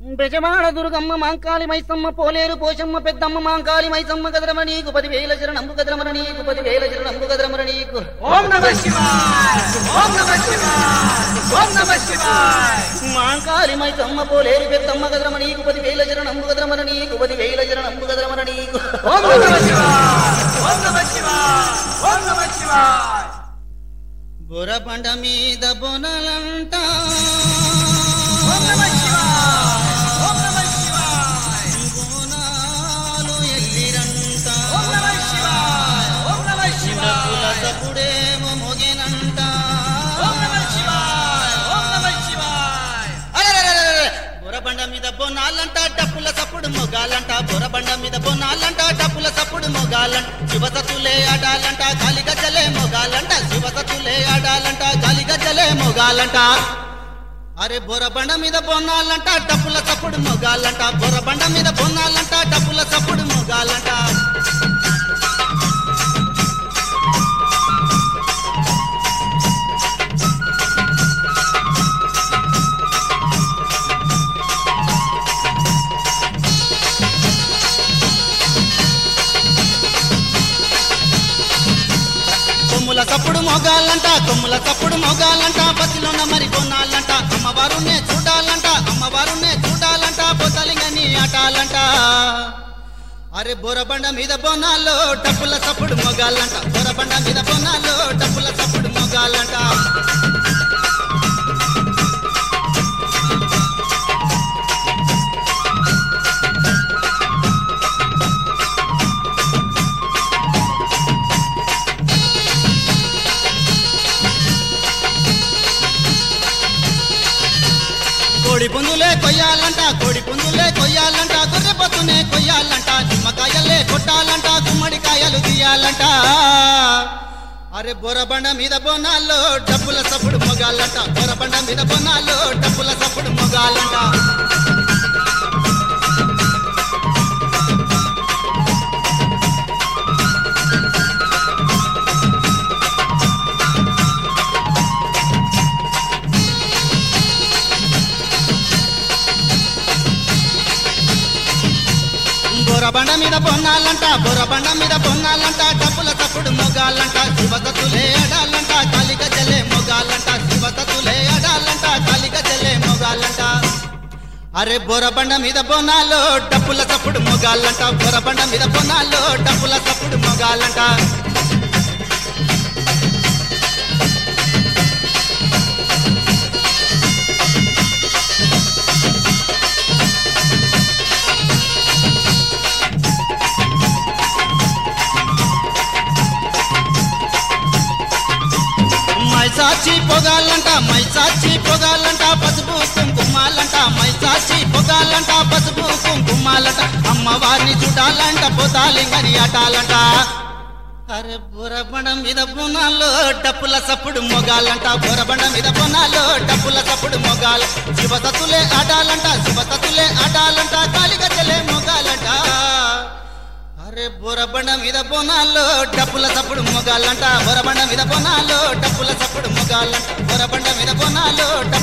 బెజవాడ దుర్గమ్మ మాంకాళి మైసమ్మ పోలేరు పోషమ్మ పెద్దమ్మ మాంకాళి మైసమ్మ గదరమ నీకు పదివేల శరణంబు గదరమర నీకు పదివేల శరణంబు గదరమర నీకు ఓం నమ శివాయ ఓం నమ శివాయ ఓం నమ శివాయ మాంకాళి మైసమ్మ పోలేరు పెద్దమ్మ గదరమ నీకు పదివేల శరణంబు గదరమర నీకు పదివేల శరణంబు గదరమర నీకు ఓం నమ శివాయ ఓం నమ శివాయ ఓం నమ శివాయ బురబండ మీద బొనలంట ఓం నమ శివాయ ఓం నమ శివాయ బోనాలు ఎల్లిరంట ఓం నమ శివాయ ఓం నమ శివాయ సప్పుడేమో మొగెనంట ఓం నమ శివాయ ఓం నమ శివాయ అరెరెరెరెరె! బొరబండ మీద బొనాలంట డప్పుల సప్పుడు మొగాలంట బొరబండ మీద బొనాలంట డప్పుల సప్పుడు మొగాలంట శివసతులే ఆడాలంట గాలి గజ్జలే మొగాలంట శివసతులే ఆడాలంట గాలి గజ్జలే మొగాలంట అరే బొరబండ మీద బొన్నాలంట డప్పుల సప్పుడు మొగాలంట బొరబండ మీద బొన్నాలంట డప్పుల సప్పుడు మొగాలంట కొమ్ముల సప్పుడు మొగాలంట కొమ్ముల సప్పుడు మొగాలంట బతిలోన మరి కొనాలంట అమ్మవారునే చూడాలంట అమ్మవారునే చూడాలంట పొతలింగని ఆటాలంట అరే బొరబండ మీద బొనాల్లో డప్పుల సప్పుడు మొగాలంట బొరబండ మీద బొనాల్లో డప్పుల సప్పుడు మొగాలంట కోడి పుందులే కొయ్యాలంట కోడి పుందులే కొయ్యాలంట గొర్రె పొత్తునే కొయ్యాలంట నిమ్మకాయలే కొట్టాలంట గుమ్మడికాయలు తీయాలంట అరే బొరబండ మీద బొనాల్లో డబ్బుల సప్పుడు మొగాలంట బొరబండ మీద బొనాల్లో డబ్బుల సప్పుడు మొగాలంట బొరబండ మీద పొన్నాలంట బొరబండ మీద పొన్నాలంట డబ్బుల తప్పుడు మొగాలంట శివతతులే అడాలంట కాలిగ జలే మొగాలంట శివతతులే అడాలంట కాలిగ జలే మొగాలంట అరే బొరబండ మీద బొనాలో డబ్బుల తప్పుడు మొగాలంట బొరబండ మీద బొనాలో డబ్బుల తప్పుడు మొగాలంట మైసాచి పొగాలంట మైసాచి పొగాలంట పసుపు కుంకుమాలంట మైసాచి పొగాలంట పసుపు కుంకుమాలంట అమ్మవారిని చూడాలంట పోతాలింగని ఆటాలంట అరే బురబండ మీద బునాలో డప్పుల సప్పుడు మొగాలంట బురబండ మీద బునాలో డప్పుల సప్పుడు మొగాల శివసతులే ఆడాలంట శివసతులే ఆడాలంట కాలిగచ్చలే మొగాలంట అరే బొరబండ మీద బొనాల్లో డప్పుల సప్పుడు మొగాలంట బొరబండ మీద బొనాల్లో డప్పుల సప్పుడు మొగాలంట బొరబండ మీద బొనాల్లో డప్పుల